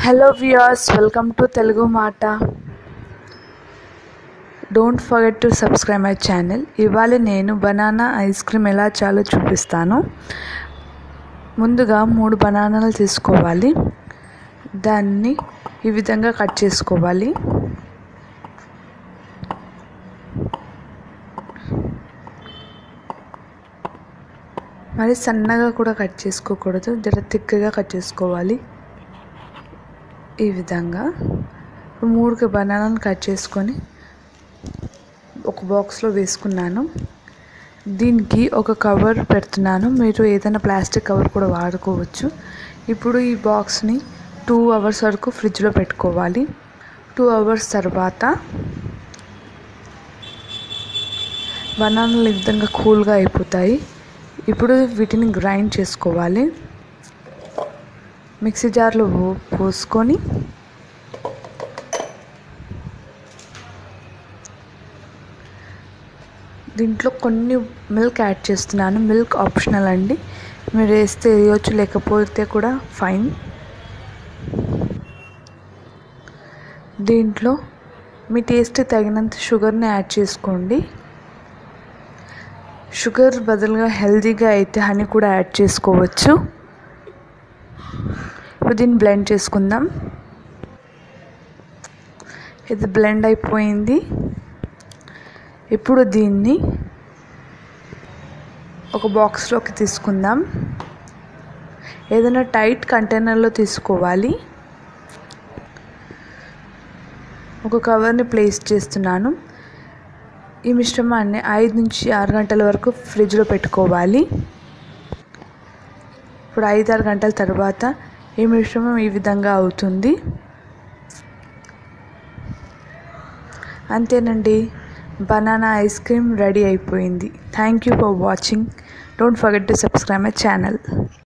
hello viewers welcome to Telugu మాట don't forget to subscribe my channel ఇవాళ నేను banana ice cream ఎలా చేయాలో చూపిస్తాను ముందుగా మూడు బనానాలు తీసుకోవాలి దాన్ని ఈ విధంగా కట్ చేసుకోవాలి మరి సన్నగా కూడా కట్ చేసుకోకూడదు జర తిక్కగా కట్ చేసుకోవాలి ఈ విధంగా మూడు బనానాలు కట్ చేసుకొని ఒక బాక్స్లో వేసుకున్నాను దీనికి ఒక కవర్ పెడుతున్నాను మీరు ఏదైనా ప్లాస్టిక్ కవర్ కూడా వాడుకోవచ్చు ఇప్పుడు ఈ బాక్స్ని టూ అవర్స్ వరకు ఫ్రిడ్జ్లో పెట్టుకోవాలి టూ అవర్స్ తర్వాత బనానాలు ఈ విధంగా కూల్గా అయిపోతాయి ఇప్పుడు వీటిని గ్రైండ్ చేసుకోవాలి మిక్సీ జార్లో పోసుకొని దీంట్లో కొన్ని మిల్క్ యాడ్ చేస్తున్నాను మిల్క్ ఆప్షనల్ అండి మీరు వేస్తే వేయవచ్చు లేకపోతే కూడా ఫైన్ దీంట్లో మీ టేస్ట్ తగినంత షుగర్ని యాడ్ చేసుకోండి షుగర్ బదులుగా హెల్తీగా అయితే హనీ కూడా యాడ్ చేసుకోవచ్చు ఇప్పుడు దీన్ని బ్లెండ్ చేసుకుందాం ఇది బ్లెండ్ అయిపోయింది ఇప్పుడు దీన్ని ఒక బాక్స్లోకి తీసుకుందాం ఏదైనా టైట్ కంటైనర్లో తీసుకోవాలి ఒక కవర్ని ప్లేస్ చేస్తున్నాను ఈ మిశ్రమాన్ని ఐదు నుంచి ఆరు గంటల వరకు ఫ్రిడ్జ్లో పెట్టుకోవాలి ఇప్పుడు ఐదు ఆరు గంటల తర్వాత ఈ మిశ్రమం ఈ విధంగా అవుతుంది అంతేనండి బనానా ఐస్ క్రీమ్ రెడీ అయిపోయింది thank you for watching don't forget to subscribe my channel